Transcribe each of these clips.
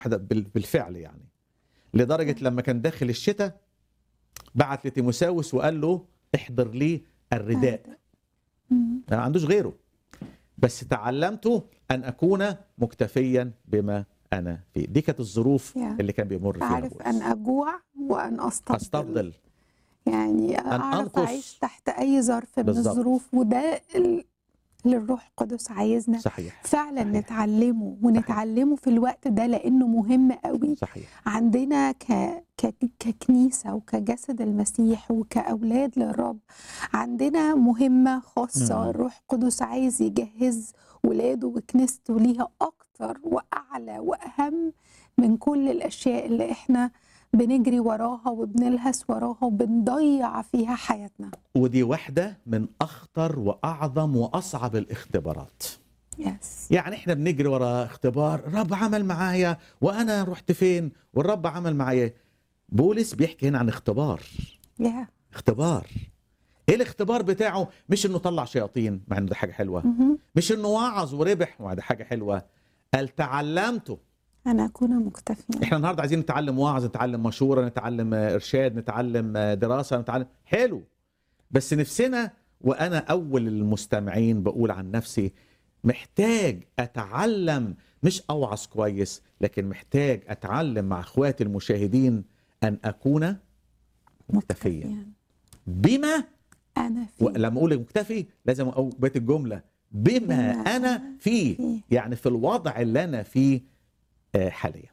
حدا بال- بالفعل يعني لدرجه لما كان داخل الشتاء بعت لتيموساوس وقال له احضر لي الرداء مم. ما عندوش غيره بس تعلمت ان اكون مكتفيا بما انا فيه دي كانت الظروف يا. اللي كان بيمر فيها أعرف بولس. أن أجوع وأن أستفضل استفضل يعني أعرف أنقص. أعيش تحت أي ظرف من بالظبط. الظروف وده ال- اللي الروح القدس عايزنا صحيح فعلا صحيح. نتعلمه ونتعلمه في الوقت ده لأنه مهم قوي صحيح عندنا ك... ك... ككنيسة وكجسد المسيح وكأولاد للرب عندنا مهمة خاصة مم. الروح القدس عايز يجهز ولاده وكنيسته ليها أكتر وأعلى وأهم من كل الأشياء اللي إحنا بنجري وراها وبنلهس وراها وبنضيع فيها حياتنا ودي واحده من اخطر واعظم واصعب الاختبارات يس يعني احنا بنجري ورا اختبار الرب عمل معايا وانا رحت فين والرب عمل معايا بولس بيحكي هنا عن اختبار يا اختبار ايه الاختبار بتاعه مش انه طلع شياطين مع انه ده حاجه حلوه مهم. مش انه وعظ وربح مع ده حاجه حلوه قال تعلمته أنا أكون مكتفيا احنا النهارده عايزين نتعلم وعظ نتعلم مشوره نتعلم آه، ارشاد نتعلم آه، دراسه نتعلم حلو بس نفسنا وانا اول المستمعين بقول عن نفسي محتاج اتعلم مش اوعظ كويس لكن محتاج اتعلم مع اخواتي المشاهدين ان اكون مكتفيا بما أنا في ولما اقول مكتفي لازم اقول بيت الجمله بما بما انا أنا فيه فيه. يعني في الوضع اللي انا فيه آه، حاليا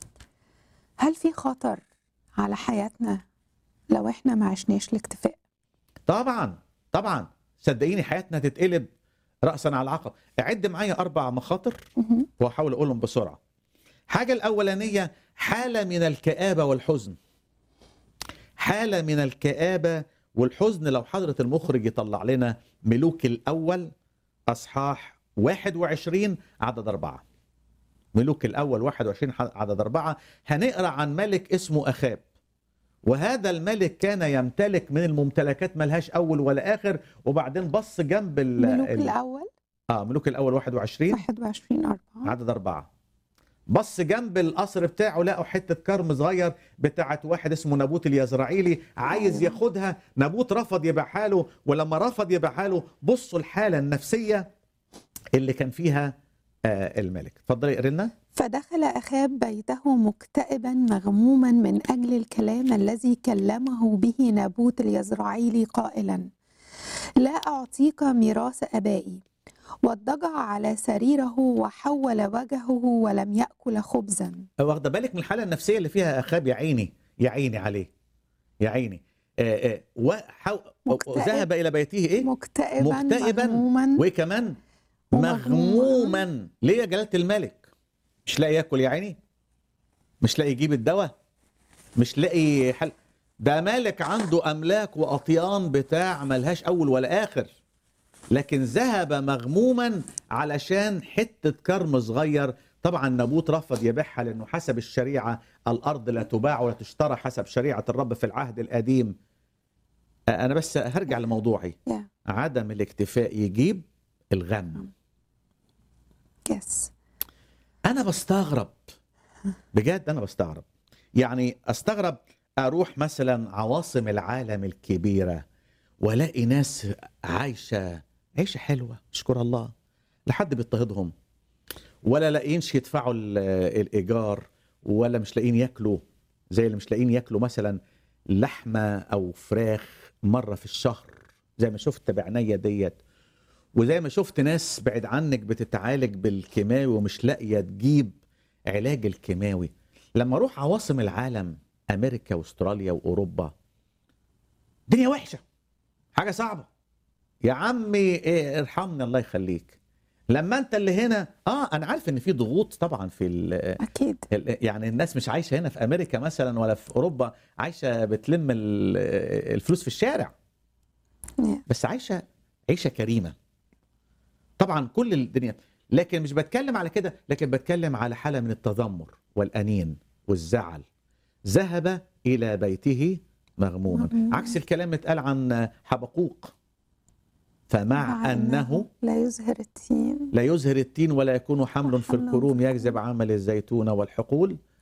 هل في خطر على حياتنا لو إحنا ما عشناش الاكتفاء طبعا طبعا صدقيني حياتنا تتقلب راسا على العقب اعد معايا اربع مخاطر مهم. واحاول اقولهم بسرعه حاجه الاولانيه حاله من الكابه والحزن حاله من الكابه والحزن لو حضره المخرج يطلع لنا ملوك الاول اصحاح 21 عدد أربعة ملوك الأول 21 عدد أربعة هنقرأ عن ملك اسمه أخاب وهذا الملك كان يمتلك من الممتلكات ملهاش أول ولا آخر وبعدين بص جنب ال ملوك ال- الأول آه ملوك الأول 21 21 4 عدد أربعة بص جنب القصر بتاعه لقوا حتة كرم صغير بتاعت واحد اسمه نابوت اليزرعيلي عايز أيوة. ياخدها نابوت رفض يبيعها له ولما رفض يبيعها له بصوا الحالة النفسية اللي كان فيها آه الملك اتفضلي اقري لنا فدخل أخاب بيته مكتئبا مغموما من أجل الكلام الذي كلمه به نابوت اليزرعيلي قائلا لا أعطيك ميراث أبائي واضطجع على سريره وحول وجهه ولم يأكل خبزا واخده بالك من الحالة النفسية اللي فيها أخاب يا عيني يا عيني عليه يا عيني آه آه وحو... مكتئب. ذهب إلى بيته إيه مكتئبا, مكتئبا مغموما وايه كمان ومغموما. مغموما ليه يا جلاله الملك مش لاقي ياكل يا عيني مش لاقي يجيب الدواء مش لاقي حل ده مالك عنده املاك واطيان بتاع ملهاش اول ولا اخر لكن ذهب مغموما علشان حته كرم صغير طبعا نابوت رفض يبيعها لانه حسب الشريعه الارض لا تباع ولا تشترى حسب شريعه الرب في العهد القديم انا بس هرجع لموضوعي يا عدم الاكتفاء يجيب الغم يس انا بستغرب بجد انا بستغرب يعني استغرب اروح مثلا عواصم العالم الكبيره والاقي ناس عايشه عيشه حلوه اشكر الله لحد بيضطهدهم ولا لاقينش يدفعوا ال- الايجار ولا مش لاقيين ياكلوا زي اللي مش لاقيين ياكلوا مثلا لحمه او فراخ مره في الشهر زي ما شفت بعينيا ديت وزي ما شفت ناس بعيد عنك بتتعالج بالكيماوي ومش لاقيه تجيب علاج الكيماوي لما اروح عواصم العالم امريكا واستراليا واوروبا دنيا وحشه حاجه صعبه يا عمي إيه ارحمني الله يخليك لما انت اللي هنا اه انا عارف ان في ضغوط طبعا في ال- أكيد ال- يعني الناس مش عايشه هنا في امريكا مثلا ولا في اوروبا عايشه بتلم ال- الفلوس في الشارع يا. بس عايشه عيشه كريمه طبعا كل الدنيا لكن مش بتكلم على كده لكن بتكلم على حاله من التذمر والانين والزعل ذهب الى بيته مغموما مغموما. عكس الكلام اتقال عن حبقوق فمع أنه لا يزهر التين لا يزهر التين ولا يكون حمل في وحمل في الكروم الكروم. يجذب عمل الزيتون والحقول